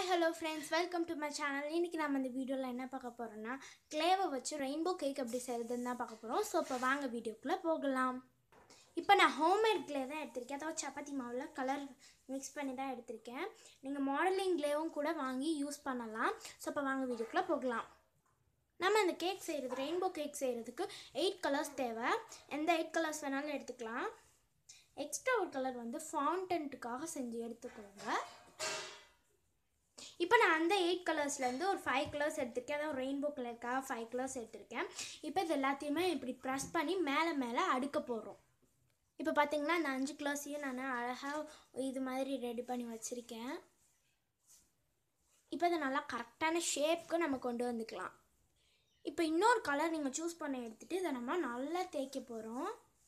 hi hello friends welcome to my channel இன்றைக்கி நம்ம இந்த வீடியோவில் என்ன பார்க்க போகிறோம்னா க்ளேவை வச்சு ரெயின்போ கேக் எப்படி செய்கிறதுன்னு தான் பார்க்க போகிறோம் ஸோ இப்போ வாங்க வீடியோக்குள்ளே போகலாம் இப்போ நான் ஹோம்மேட் க்ளே தான் எடுத்திருக்கேன் அதாவது சப்பாத்தி மாவில் கலர் மிக்ஸ் பண்ணி தான் எடுத்திருக்கேன் நீங்கள் மாடலிங் க்ளேவும் கூட வாங்கி யூஸ் பண்ணலாம் ஸோ இப்போ வாங்க வீடியோக்குள்ளே போகலாம் நம்ம இந்த கேக் செய்கிறது ரெயின்போ கேக் செய்கிறதுக்கு எயிட் கலர்ஸ் தேவை எந்த எயிட் கலர்ஸ் வேணாலும் எடுத்துக்கலாம் எக்ஸ்ட்ரா ஒரு கலர் வந்து ஃபாண்டன்ட்டுக்காக செஞ்சு எடுத்துக்கோங்க இப்போ நான் அந்த எயிட் கலர்ஸ்லேருந்து ஒரு ஃபைவ் கலர்ஸ் எடுத்திருக்கேன் அதாவது ரெயின்போ கலருக்காக ஃபைவ் கலர்ஸ் எடுத்திருக்கேன் இப்போ இது எல்லாத்தையுமே இப்படி ப்ரெஸ் பண்ணி மேலே மேலே அடுக்க போகிறோம் இப்போ பார்த்தீங்கன்னா அந்த அஞ்சு கலர்ஸையும் நான் அழகாக இது மாதிரி ரெடி பண்ணி வச்சுருக்கேன் இப்போ இதை நல்லா கரெக்டான ஷேப்க்கு நம்ம கொண்டு வந்துக்கலாம் இப்போ இன்னொரு கலர் நீங்கள் சூஸ் பண்ண எடுத்துகிட்டு இதை நம்ம நல்லா தேய்க்க போகிறோம்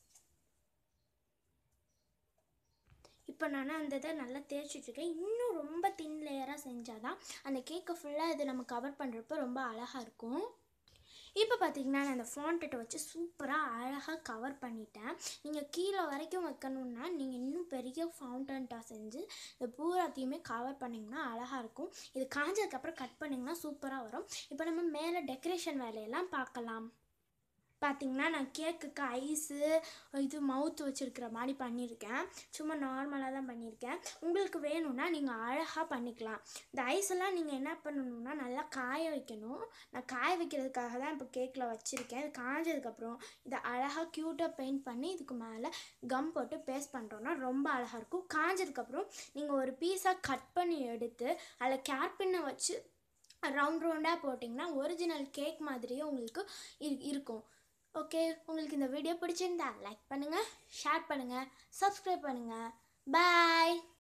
இப்போ நான் அந்த இதை நல்லா தேய்ச்சிட்ருக்கேன் இன்னும் ரொம்ப தின் லேயராக செஞ்சால் தான் அந்த கேக்கை ஃபுல்லாக இது நம்ம கவர் பண்ணுறப்ப ரொம்ப அழகாக இருக்கும் இப்போ பார்த்தீங்கன்னா நான் அந்த ஃபாண்ட்டை வச்சு சூப்பராக அழகாக கவர் பண்ணிட்டேன் நீங்கள் கீழே வரைக்கும் வைக்கணுன்னா நீங்கள் இன்னும் பெரிய ஃபவுண்டன்ட்டாக செஞ்சு இந்த பூராத்தையுமே கவர் பண்ணிங்கன்னா அழகாக இருக்கும் இது காஞ்சதுக்கப்புறம் கட் பண்ணிங்கன்னா சூப்பராக வரும் இப்போ நம்ம மேலே டெக்கரேஷன் வேலையெல்லாம் பார்க்கலாம் பார்த்திங்கன்னா நான் கேக்குக்கு ஐஸு இது மவுத் வச்சுருக்கிற மாதிரி பண்ணியிருக்கேன் சும்மா நார்மலாக தான் பண்ணியிருக்கேன் உங்களுக்கு வேணும்னா நீங்கள் அழகாக பண்ணிக்கலாம் இந்த ஐஸ் எல்லாம் நீங்கள் என்ன பண்ணணும்னா நல்லா காய வைக்கணும் நான் காய வைக்கிறதுக்காக தான் இப்போ கேக்கில் வச்சுருக்கேன் இது காஞ்சதுக்கப்புறம் இதை அழகாக க்யூட்டாக பெயிண்ட் பண்ணி இதுக்கு மேலே கம் போட்டு பேஸ்ட் பண்ணுறோன்னா ரொம்ப அழகாக இருக்கும் காஞ்சதுக்கப்புறம் நீங்கள் ஒரு பீஸாக கட் பண்ணி எடுத்து அதில் கேர்பின்னை வச்சு ரவுண்ட் ரவுண்டாக போட்டிங்கன்னா ஒரிஜினல் கேக் மாதிரியே உங்களுக்கு இரு இருக்கும் ஓகே உங்களுக்கு இந்த வீடியோ பிடிச்சிருந்தா லைக் பண்ணுங்கள் ஷேர் பண்ணுங்கள் சப்ஸ்கிரைப் பண்ணுங்கள் பாய்